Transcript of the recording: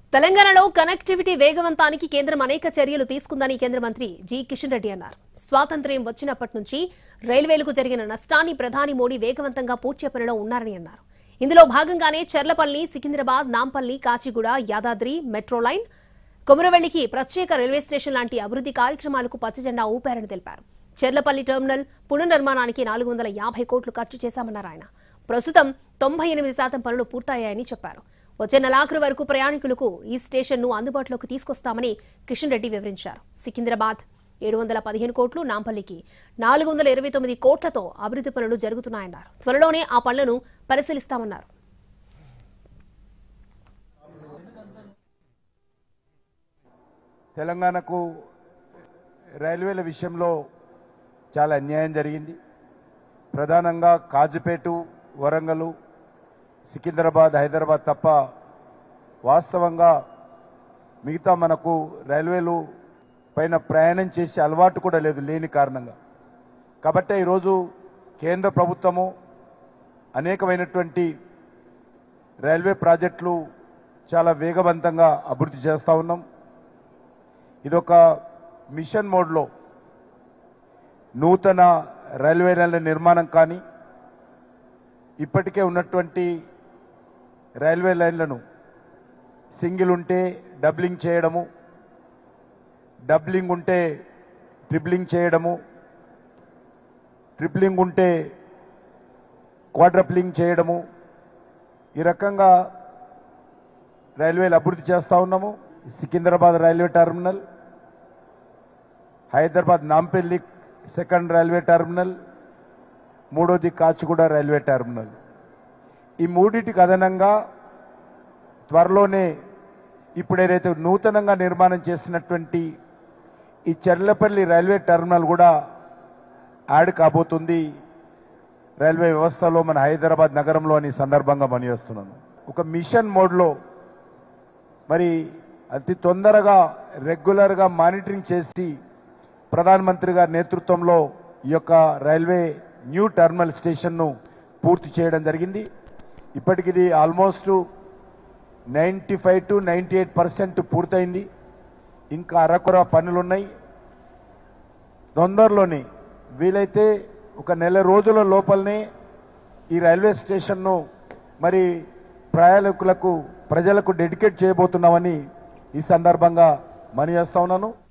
తెలంగాణలో కనెక్టివిటీ వేగవంతానికి కేంద్రం అనేక చర్యలు తీసుకుందని కేంద్ర మంత్రి జి కిషన్ రెడ్డి అన్నారు స్వాతంత్ర్యం వచ్చినప్పటి నుంచి రైల్వేలకు జరిగిన నష్టాన్ని ప్రధాని మోడీ వేగవంతంగా పూడ్చే పనిలో ఉన్నారని అన్నారు ఇందులో భాగంగానే చెర్లపల్లి సికింద్రాబాద్ నాంపల్లి కాచిగూడ యాదాద్రి మెట్రో లైన్ కొమురవెల్లికి ప్రత్యేక రైల్వే స్టేషన్ లాంటి అభివృద్ధి కార్యక్రమాలకు పచ్చజెండా ఊపారని తెలిపారు చెర్లపల్లి టెర్మినల్ పునర్నిర్మాణానికి నాలుగు వందల యాభై కోట్లు ఖర్చు చేశామన్నారు ఆయన ప్రస్తుతం తొంభై ఎనిమిది శాతం పనులు పూర్తయ్యాయని చెప్పారు వచ్చే నెలాఖరు వరకు ప్రయాణికులకు ఈ స్టేషన్ను అందుబాటులోకి తీసుకొస్తామని కిషన్ రెడ్డి వివరించారు సికింద్రాబాద్ ఏడు వందల పదిహేను కోట్లు నాంపల్లికి నాలుగు వందల ఇరవై తొమ్మిది కోట్లతో అభివృద్ధి పనులు జరుగుతున్నాయన్నారు త్వరలోనే ఆ పనులను పరిశీలిస్తామన్నారు తెలంగాణకు రైల్వేల విషయంలో చాలా అన్యాయం జరిగింది ప్రధానంగా కాజుపేటు వరంగల్ సికింద్రాబాద్ హైదరాబాద్ తప్ప వాస్తవంగా మిగతా మనకు రైల్వేలు పైన ప్రయాణం చేసే అలవాటు కూడా లేదు లేని కారణంగా కాబట్టి ఈరోజు కేంద్ర ప్రభుత్వము అనేకమైనటువంటి రైల్వే ప్రాజెక్టులు చాలా వేగవంతంగా అభివృద్ధి చేస్తూ ఉన్నాం ఇదొక మిషన్ మోడ్లో నూతన రైల్వే లైన్ల నిర్మాణం కానీ ఇప్పటికే ఉన్నటువంటి రైల్వే లైన్లను సింగిల్ ఉంటే డబ్లింగ్ చేయడము డబ్లింగ్ ఉంటే ట్రిప్లింగ్ చేయడము ట్రిప్లింగ్ ఉంటే క్వాడ్రప్లింగ్ చేయడము ఈ రకంగా రైల్వేలు అభివృద్ధి చేస్తూ ఉన్నాము Secunderabad railway terminal Hyderabad Nampally second railway terminal మూడోది కాచిగూడ రైల్వే టెర్మినల్ ఈ మూడింటికి అదనంగా త్వరలోనే ఇప్పుడు ఏదైతే నూతనంగా నిర్మాణం చేసినటువంటి ఈ చెర్లపల్లి రైల్వే టెర్మినల్ కూడా యాడ్ కాబోతుంది రైల్వే వ్యవస్థలో మన హైదరాబాద్ నగరంలో అని సందర్భంగా పనిచేస్తున్నాను ఒక మిషన్ మోడ్లో మరి అతి తొందరగా రెగ్యులర్గా మానిటరింగ్ చేసి ప్రధానమంత్రి గారి నేతృత్వంలో ఈ యొక్క రైల్వే న్యూ టెర్మినల్ స్టేషన్ను పూర్తి చేయడం జరిగింది ఇప్పటికిది almost ninety five to ninety eight percent పూర్తయింది ఇంకా అరకొర పనులున్నాయి తొందరలోనే వీలైతే ఒక నెల రోజుల లోపలనే ఈ రైల్వే స్టేషన్ను మరి ప్రయాణికులకు ప్రజలకు డెడికేట్ చేయబోతున్నామని ఈ సందర్భంగా మనవి చేస్తా ఉన్నాను